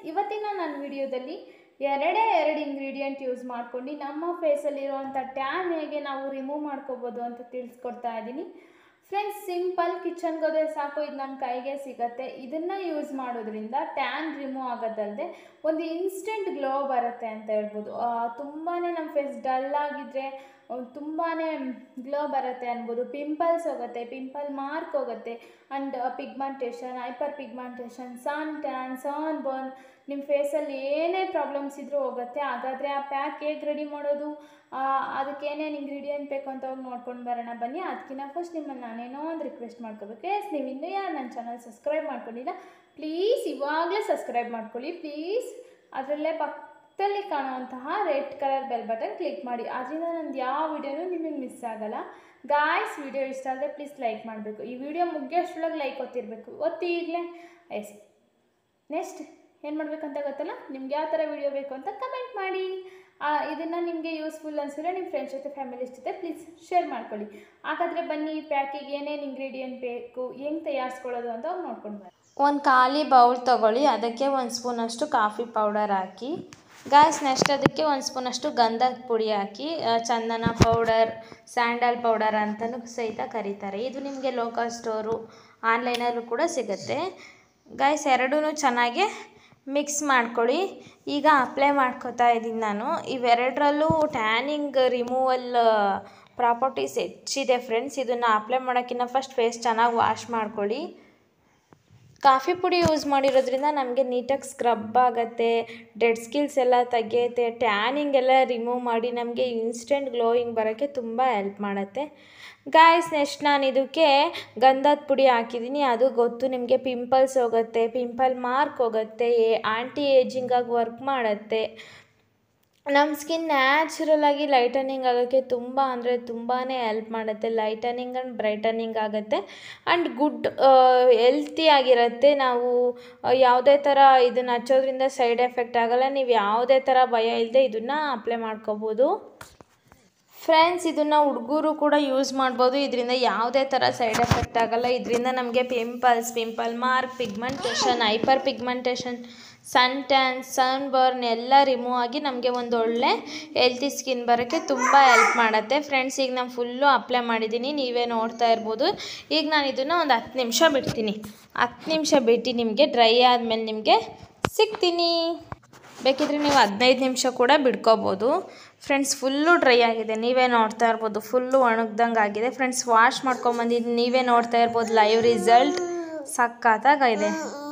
ಇವತ್ತಿನ ನನ್ನ ವಿಡಿಯೋದಲ್ಲಿ ಎರಡೇ ಎರಡು ಇಂಗ್ರೀಡಿಯೆಂಟ್ ಯೂಸ್ ಮಾಡ್ಕೊಂಡು ನಮ್ಮ ಫೇಸಲ್ಲಿರುವಂಥ ಟ್ಯಾನ್ ಹೇಗೆ ನಾವು ರಿಮೂವ್ ಮಾಡ್ಕೋಬೋದು ಅಂತ ತಿಳಿಸ್ಕೊಡ್ತಾ ಇದ್ದೀನಿ ಫ್ರೆಂಡ್ಸ್ ಸಿಂಪಲ್ ಕಿಚನ್ಗೆ ಹೋದ್ರೆ ಸಾಕು ಇದು ನಮ್ಮ ಕೈಗೆ ಸಿಗತ್ತೆ ಇದನ್ನು ಯೂಸ್ ಮಾಡೋದ್ರಿಂದ ಟ್ಯಾನ್ ರಿಮೂವ್ ಆಗೋದಲ್ಲದೆ ಒಂದು ಇನ್ಸ್ಟೆಂಟ್ ಗ್ಲೋ ಬರುತ್ತೆ ಅಂತ ಹೇಳ್ಬೋದು ತುಂಬಾ ನಮ್ಮ ಫೇಸ್ ಡಲ್ ಆಗಿದ್ರೆ ತುಂಬಾ ಗ್ಲೋ ಬರುತ್ತೆ ಅನ್ಬೋದು ಪಿಂಪಲ್ಸ್ ಹೋಗುತ್ತೆ ಪಿಂಪಲ್ ಮಾರ್ಕ್ ಹೋಗುತ್ತೆ and pigmentation hyper pigmentation sun tan sun burn ನಿಮ್ಮ ಫೇಸಲ್ಲಿ ಏನೇ ಪ್ರಾಬ್ಲಮ್ಸ್ ಇದ್ರೂ ಹೋಗುತ್ತೆ ಹಾಗಾದರೆ ಆ ಪ್ಯಾಕ್ ಹೇಗೆ ರೆಡಿ ಮಾಡೋದು ಅದಕ್ಕೆ ಏನೇನು ಇಂಗ್ರೀಡಿಯೆಂಟ್ ಬೇಕು ಅಂತ ಹೋಗಿ ನೋಡ್ಕೊಂಡು ಬರೋಣ ಬನ್ನಿ ಅದಕ್ಕಿಂತ ಫಸ್ಟ್ ನಿಮ್ಮನ್ನು ನಾನೇನೋ ಒಂದು ರಿಕ್ವೆಸ್ಟ್ ಮಾಡ್ಕೋಬೇಕು ಎಸ್ ನೀವು ಇನ್ನೂ ಯಾರು ನನ್ನ ಚಾನಲ್ ಸಬ್ಸ್ಕ್ರೈಬ್ ಮಾಡ್ಕೊಂಡಿಲ್ಲ ಪ್ಲೀಸ್ ಇವಾಗಲೇ ಸಬ್ಸ್ಕ್ರೈಬ್ ಮಾಡ್ಕೊಳ್ಳಿ ಪ್ಲೀಸ್ ಅದರಲ್ಲೇ ಪಕ್ಕದಲ್ಲಿ ಕಾಣುವಂತಹ red colour bell button click ಮಾಡಿ ಅದರಿಂದ ನಂದು ಯಾವ ವಿಡಿಯೋನೂ ನಿಮಗೆ ಮಿಸ್ ಆಗಲ್ಲ ಗಾಯ್ಸ್ ವಿಡಿಯೋ ಇಷ್ಟ ಆದರೆ ಪ್ಲೀಸ್ ಲೈಕ್ ಮಾಡಬೇಕು ಈ ವಿಡಿಯೋ ಮುಗಿಯೋಷ್ಟ್ರೊಳಗೆ ಲೈಕ್ ಒತ್ತಿರಬೇಕು ಒತ್ತಿ ಈಗಲೇ ಎಸ್ ನೆಕ್ಸ್ಟ್ ಏನು ಮಾಡಬೇಕಂತ ಗೊತ್ತಲ್ಲ ನಿಮ್ಗೆ ಯಾವ ಥರ ವಿಡಿಯೋ ಬೇಕು ಅಂತ ಕಮೆಂಟ್ ಮಾಡಿ ಇದನ್ನು ನಿಮಗೆ ಯೂಸ್ಫುಲ್ ಅನಿಸಿದ್ರೆ ನಿಮ್ಮ ಫ್ರೆಂಡ್ಸ್ ಜೊತೆ ಫ್ಯಾಮಿಲೀಸ್ ಜೊತೆ ಪ್ಲೀಸ್ ಶೇರ್ ಮಾಡ್ಕೊಳ್ಳಿ ಹಾಗಾದರೆ ಬನ್ನಿ ಈ ಪ್ಯಾಕಿಗೆ ಏನೇನು ಇಂಗ್ರೀಡಿಯೆಂಟ್ ಬೇಕು ಹೆಂಗೆ ತಯಾರಿಸ್ಕೊಳ್ಳೋದು ಅಂತ ಹೋಗಿ ನೋಡ್ಕೊಂಡು ಬನ್ನಿ ಒಂದು ಖಾಲಿ ಬೌಲ್ ತೊಗೊಳ್ಳಿ ಅದಕ್ಕೆ ಒಂದು ಸ್ಪೂನಷ್ಟು ಕಾಫಿ ಪೌಡರ್ ಹಾಕಿ ಗ್ಯಾಸ್ ನೆಕ್ಸ್ಟ್ ಅದಕ್ಕೆ ಒಂದು ಸ್ಪೂನಷ್ಟು ಗಂಧದ ಪುಡಿ ಹಾಕಿ ಆ, ಚಂದನ ಪೌಡರ್ ಸ್ಯಾಂಡಲ್ ಪೌಡರ್ ಅಂತಲೂ ಸಹಿತ ಕರೀತಾರೆ ಇದು ನಿಮಗೆ ಲೋಕಲ್ ಸ್ಟೋರು ಆನ್ಲೈನಲ್ಲೂ ಕೂಡ ಸಿಗುತ್ತೆ ಗಾಯ್ಸ್ ಎರಡೂ ಚೆನ್ನಾಗಿ ಮಿಕ್ಸ್ ಮಾಡ್ಕೊಳ್ಳಿ ಈಗ ಅಪ್ಲೈ ಮಾಡ್ಕೋತಾ ಇದ್ದೀನಿ ನಾನು ಇವೆರಡರಲ್ಲೂ ಟ್ಯಾನಿಂಗ್ ರಿಮೂವಲ್ ಪ್ರಾಪರ್ಟೀಸ್ ಹೆಚ್ಚಿದೆ ಫ್ರೆಂಡ್ಸ್ ಇದನ್ನು ಅಪ್ಲೈ ಮಾಡೋಕ್ಕಿಂತ ಫಸ್ಟ್ ಫೇಸ್ ಚೆನ್ನಾಗಿ ವಾಶ್ ಮಾಡ್ಕೊಳ್ಳಿ ಕಾಫಿ ಪುಡಿ ಯೂಸ್ ಮಾಡಿರೋದ್ರಿಂದ ನಮಗೆ ನೀಟಾಗಿ ಸ್ಕ್ರಬ್ ಆಗುತ್ತೆ ಡೆಡ್ ಸ್ಕಿಲ್ಸ್ ಎಲ್ಲ ತೆಗೆಯುತ್ತೆ ಟ್ಯಾನಿಂಗ್ ಎಲ್ಲ ರಿಮೂವ್ ಮಾಡಿ ನಮಗೆ ಇನ್ಸ್ಟೆಂಟ್ ಗ್ಲೋಯಿಂಗ್ ಬರೋಕ್ಕೆ ತುಂಬ ಹೆಲ್ಪ್ ಮಾಡುತ್ತೆ ಗಾಯ್ಸ್ ನೆಕ್ಸ್ಟ್ ನಾನು ಇದಕ್ಕೆ ಗಂಧದ ಪುಡಿ ಹಾಕಿದ್ದೀನಿ ಅದು ಗೊತ್ತು ನಿಮಗೆ ಪಿಂಪಲ್ಸ್ ಹೋಗುತ್ತೆ ಪಿಂಪಲ್ ಮಾರ್ಕ್ ಹೋಗುತ್ತೆ ಆಂಟಿ ಏಜಿಂಗಾಗಿ ವರ್ಕ್ ಮಾಡುತ್ತೆ ನಮ್ಮ ಸ್ಕಿನ್ ನ್ಯಾಚುರಲ್ ಆಗಿ ಲೈಟನಿಂಗ್ ಆಗೋಕ್ಕೆ ತುಂಬ ಅಂದರೆ ತುಂಬಾ ಹೆಲ್ಪ್ ಮಾಡುತ್ತೆ ಲೈಟನಿಂಗ್ ಆ್ಯಂಡ್ ಬ್ರೈಟನಿಂಗ್ ಆಗುತ್ತೆ ಆ್ಯಂಡ್ ಗುಡ್ ಹೆಲ್ತಿ ಆಗಿರುತ್ತೆ ನಾವು ಆ, ಯಾವುದೇ ಥರ ಇದನ್ನು ಹಚ್ಚೋದ್ರಿಂದ ಸೈಡ್ ಎಫೆಕ್ಟ್ ಆಗೋಲ್ಲ ನೀವು ಯಾವುದೇ ಥರ ಭಯ ಇಲ್ಲದೆ ಇದನ್ನು ಅಪ್ಲೈ ಮಾಡ್ಕೋಬೋದು ಫ್ರೆಂಡ್ಸ್ ಇದನ್ನು ಹುಡುಗರು ಕೂಡ ಯೂಸ್ ಮಾಡ್ಬೋದು ಇದರಿಂದ ಯಾವುದೇ ಥರ ಸೈಡ್ ಎಫೆಕ್ಟ್ ಆಗಲ್ಲ ಇದರಿಂದ ನಮಗೆ pimples pimple mark pigmentation hyper pigmentation sun tan sun burn ಎಲ್ಲ ರಿಮೂವ್ ಆಗಿ ನಮಗೆ ಒಂದು ಒಳ್ಳೆ ಹೆಲ್ತಿ ಸ್ಕಿನ್ ಬರೋಕ್ಕೆ ತುಂಬ ಹೆಲ್ಪ್ ಮಾಡುತ್ತೆ ಫ್ರೆಂಡ್ಸ್ ಈಗ ನಾನು ಫುಲ್ಲು ಅಪ್ಲೈ ಮಾಡಿದ್ದೀನಿ ನೀವೇ ನೋಡ್ತಾ ಇರ್ಬೋದು ಈಗ ನಾನು ಇದನ್ನು ಒಂದು ಹತ್ತು ನಿಮಿಷ ಬಿಡ್ತೀನಿ ಹತ್ತು ನಿಮಿಷ ಬಿಟ್ಟು ನಿಮಗೆ ಡ್ರೈ ಆದಮೇಲೆ ನಿಮಗೆ ಸಿಗ್ತೀನಿ ಬೇಕಿದ್ರೆ ನೀವು ಹದಿನೈದು ನಿಮಿಷ ಕೂಡ ಬಿಡ್ಕೋಬೋದು ಫ್ರೆಂಡ್ಸ್ ಫುಲ್ಲು ಡ್ರೈ ಆಗಿದೆ ನೀವೇ ನೋಡ್ತಾ ಇರ್ಬೋದು ಫುಲ್ಲು ಒಣಗ್ದಂಗೆ ಆಗಿದೆ ಫ್ರೆಂಡ್ಸ್ ವಾಶ್ ಮಾಡ್ಕೊಂಬಂದಿದ್ದು ನೀವೇ ನೋಡ್ತಾ ಇರ್ಬೋದು ಲೈವ್ ರಿಸಲ್ಟ್ ಸಖತ್ತಾಗಿದೆ